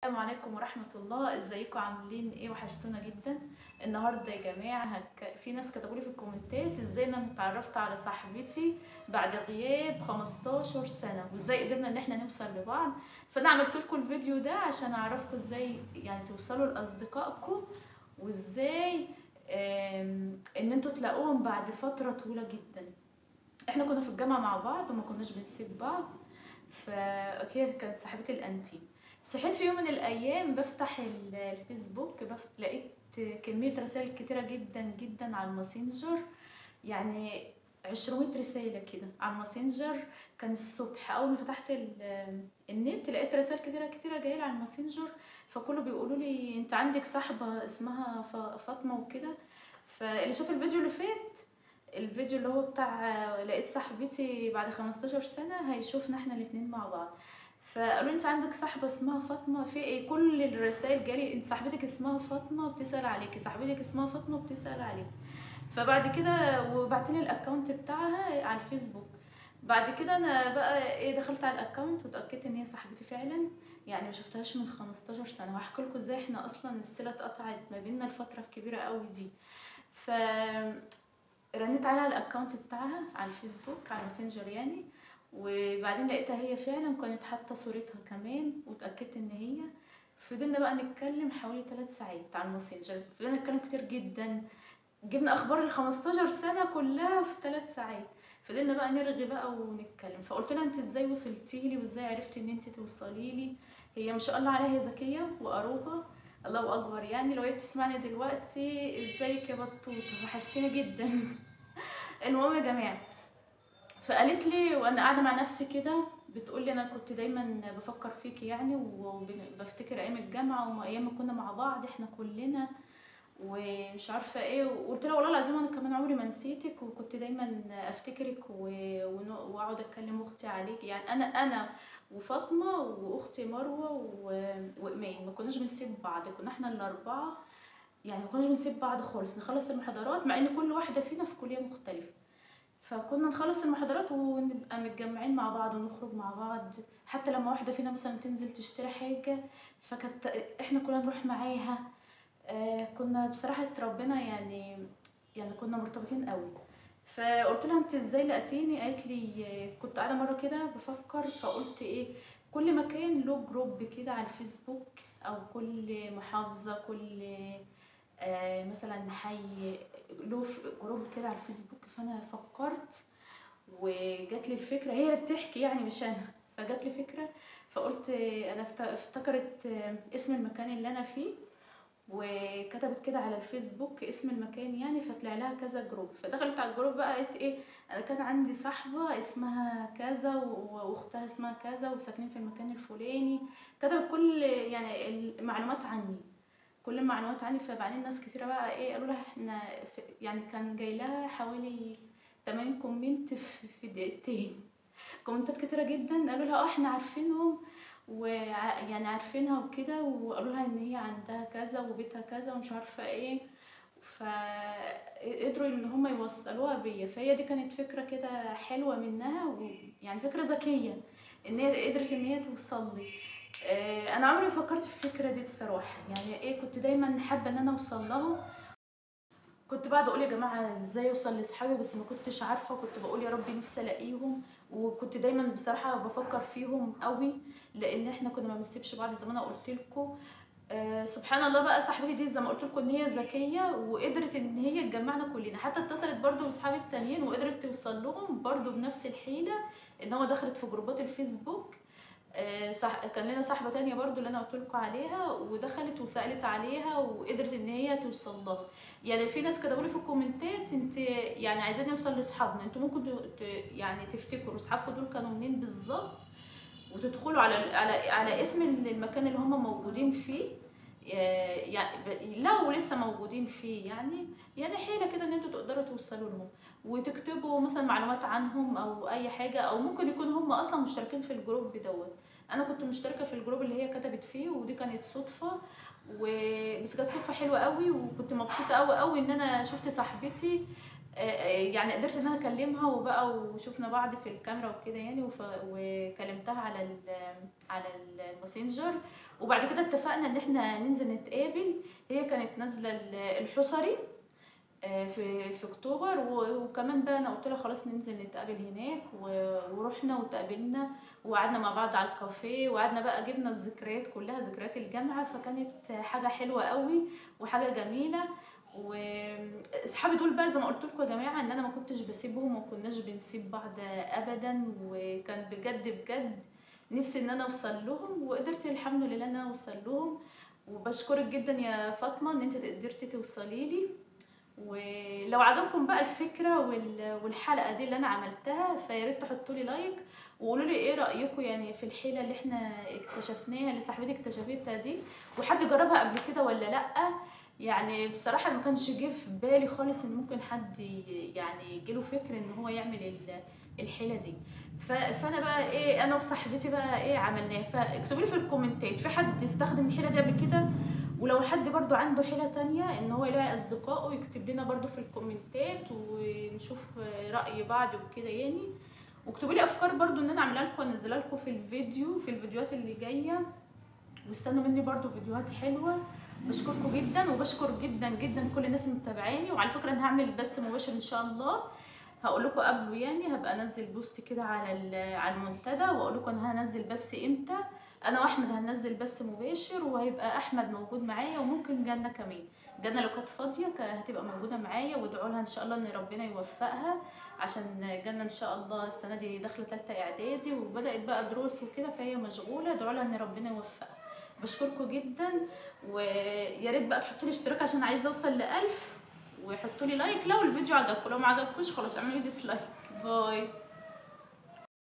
السلام عليكم ورحمة الله ازيكم عاملين ايه وحشتونا جدا النهارده يا جماعة هك... في ناس كتبوا لي في الكومنتات ازاي انا اتعرفت على صاحبتي بعد غياب 15 سنة وازاي قدرنا ان احنا نوصل لبعض فانا عملت لكم الفيديو ده عشان اعرفكم ازاي يعني توصلوا لاصدقائكم وازاي آم، ان انتوا تلاقوهم بعد فترة طويلة جدا احنا كنا في الجامعة مع بعض وما كناش بنسيب بعض فهي كانت صاحبتي الانتي صحيت في يوم من الايام بفتح ال- الفيسبوك بف... لقيت كمية رسائل كتيرة جدا جدا على الماسنجر يعني 200 رسالة كده على الماسنجر كان الصبح اول ما فتحت ال- النت لقيت رسائل كتيرة كتيرة جاية لي على الماسنجر فكله بيقولوا لي انت عندك صاحبة اسمها ف- فاطمة وكده فاللي شاف الفيديو اللي فات الفيديو اللي هو بتاع لقيت صاحبتي بعد 15 سنة هيشوفنا احنا الاتنين مع بعض فقالوا لي انت عندك صاحبة اسمها فاطمة في ايه كل الرسائل جالي انت صاحبتك اسمها فاطمة بتسأل عليكي صاحبتك اسمها فاطمة بتسأل عليكي فبعد كده وبعتلي الاكونت بتاعها على الفيسبوك بعد كده انا بقى ايه دخلت على الاكونت واتاكدت ان هي صاحبتي فعلا يعني ما شفتهاش من 15 سنه وهحكي لكم ازاي احنا اصلا الصله اتقطعت ما بيننا الفتره الكبيره قوي دي ف رنيت عليها على الاكونت بتاعها على الفيسبوك على الماسنجر يعني وبعدين لقيتها هي فعلا كانت حاطه صورتها كمان واتاكدت ان هي فضلنا بقى نتكلم حوالي 3 ساعات على الماسنجر فضلنا نتكلم كتير جدا جبنا اخبار ال 15 سنه كلها في 3 ساعات فضلنا بقى نرغي بقى ونتكلم فقلت لها انت ازاي وصلتي لي وازاي عرفتي ان انت توصلي لي هي ما شاء الله عليها هي ذكيه وقروبه الله اكبر يعني لو هي بتسمعني دلوقتي ازيك يا بطوطه وحشتني جدا المهم يا جماعه فقالت لي وانا قاعده مع نفسي كده بتقول لي انا كنت دايما بفكر فيكي يعني وبفتكر ايام الجامعه وايام ما كنا مع بعض احنا كلنا ومش عارفه ايه وقلت لها والله العظيم انا كمان عمري ما نسيتك وكنت دايما افتكرك و- ون- واقعد اتكلم اختي عليك يعني انا انا وفاطمه واختي مروه و- وايمان ما كناش بنسيب بعض كنا احنا الاربعه يعني ما كناش بنسيب بعض خالص نخلص المحاضرات مع ان كل واحده فينا في كليه مختلفه فكنا نخلص المحاضرات ونبقى متجمعين مع بعض ونخرج مع بعض حتى لما واحده فينا مثلا تنزل تشتري حاجه فكانت احنا كلنا نروح معاها آه كنا بصراحه ربنا يعني يعني كنا مرتبطين قوي فقلت لها انت ازاي لقيتيني قالت لي آه، كنت قاعده مره كده بفكر فقلت ايه كل مكان له جروب كده على الفيسبوك او كل محافظه كل آه مثلا حي له ف- جروب كده على الفيسبوك فانا فكرت وجات لي الفكره هي اللي بتحكي يعني مش انا فجات لي فكره فقلت آه، انا افت- افتكرت آه، اسم المكان اللي انا فيه وكتبت كده على الفيسبوك اسم المكان يعني فطلع لها كذا جروب فدخلت على الجروب بقى قالت ايه انا كان عندي صاحبه اسمها كذا و- واختها اسمها كذا وساكنين في المكان الفلاني كتبت كل يعني المعلومات عني كل المعلومات عني فبعدين ناس كتيرة بقى ايه قالوا لها احنا في يعني كان جاي لها حوالي 80 كومنت في في دقيقتين كومنتات كتيرة جدا قالوا لها اه احنا عارفينهم ويعني عارفينها وكده وقالوا لها ان هي عندها كذا وبيتها كذا ومش عارفة ايه فقدروا ان هم يوصلوها بيا فهي دي كانت فكرة كده حلوة منها ويعني فكرة ذكية ان هي قدرت ان هي توصل لي آه، انا عمري ما فكرت في الفكره دي بصراحه يعني ايه كنت دايما حابه ان انا اوصل لها كنت بعد اقول يا جماعه ازاي اوصل لاصحابي بس ما كنتش عارفه كنت بقول يا ربي نفسي الاقيهم وكنت دايما بصراحه بفكر فيهم قوي لان احنا كنا ما بنسيبش بعض زي ما انا قلت لكم آه سبحان الله بقى صاحبتي دي زي ما قلت لكم ان هي ذكيه وقدرت ان هي تجمعنا كلنا حتى اتصلت برضو باصحابي التانيين وقدرت توصل لهم برضو بنفس الحيله ان هو دخلت في جروبات الفيسبوك آه، صح كان لنا صاحبه تانية برضو اللي انا قلت لكم عليها ودخلت وسالت عليها وقدرت ان هي توصل لها يعني في ناس كتبوا لي في الكومنتات انت يعني عايزين نوصل لاصحابنا انتوا ممكن ت- ت- يعني تفتكروا اصحابكم دول كانوا منين بالظبط وتدخلوا على على على اسم المكان اللي هم موجودين فيه آه، يعني ب- لو لسه موجودين فيه يعني يعني حيله كده ان انتوا تقدروا توصلوا لهم وتكتبوا مثلا معلومات عنهم او اي حاجه او ممكن يكونوا هم اصلا مشتركين في الجروب دوت انا كنت مشتركه في الجروب اللي هي كتبت فيه ودي كانت صدفه و... بس كانت صدفه حلوه قوي وكنت مبسوطه قوي قوي ان انا شفت صاحبتي آه، آه، يعني قدرت ان انا اكلمها وبقى وشفنا بعض في الكاميرا وكده يعني وف- وكلمتها على ال- على الماسنجر وبعد كده اتفقنا ان احنا ننزل نتقابل هي كانت نازله ال- الحصري آه، في في اكتوبر و- وكمان بقى انا قلت لها خلاص ننزل نتقابل هناك و- ورحنا وتقابلنا وقعدنا مع بعض على الكافيه وقعدنا بقى جبنا الذكريات كلها ذكريات الجامعه فكانت حاجه حلوه قوي وحاجه جميله واصحابي دول بقى زي ما قلت لكم يا جماعه ان انا ما كنتش بسيبهم وما كناش بنسيب بعض ابدا وكان بجد بجد نفسي ان انا اوصل لهم وقدرت الحمد لله ان انا اوصل لهم وبشكرك جدا يا فاطمه ان انت قدرتي توصلي لي ولو عجبكم بقى الفكره وال- والحلقه دي اللي انا عملتها فيا ريت تحطوا لي لايك وقولوا لي ايه رايكم يعني في الحيله اللي احنا اكتشفناها اللي صاحبتي اكتشفتها دي وحد جربها قبل كده ولا لا يعني بصراحه ما كانش جه في بالي خالص ان ممكن حد ي- يعني يجيله فكر ان هو يعمل ال- الحيله دي ف- فانا بقى ايه انا وصاحبتي بقى ايه عملناه فاكتبوا لي في الكومنتات في حد استخدم الحيله دي قبل كده ولو حد برضو عنده حيلة تانية ان هو يلاقي اصدقائه يكتب لنا برضو في الكومنتات ونشوف رأي بعض وكده يعني واكتبوا لي افكار برضو ان انا اعملها لكم وانزلها لكم في الفيديو في الفيديوهات اللي جاية واستنوا مني برضو فيديوهات حلوة بشكركم جدا وبشكر جدا جدا كل الناس اللي متابعاني وعلى فكرة انا هعمل بث مباشر ان شاء الله هقول لكم قبله يعني هبقى انزل بوست كده على ال- على المنتدى واقول لكم انا هنزل بث امتى انا واحمد هننزل بث مباشر وهيبقى احمد موجود معايا وممكن جنة كمان جنة لو كانت فاضيه كا- هتبقى موجوده معايا وادعوا لها ان شاء الله ان ربنا يوفقها عشان جنة ان شاء الله السنه دي داخله ثالثه اعدادي وبدات بقى دروس وكده فهي مشغوله ادعوا لها ان ربنا يوفقها بشكركم جدا ويا ريت بقى تحطوا لي اشتراك عشان عايزه اوصل ل 1000 وحطوا لي لايك لو الفيديو عجبكم لو ما عجبكوش خلاص اعملوا لي ديسلايك باي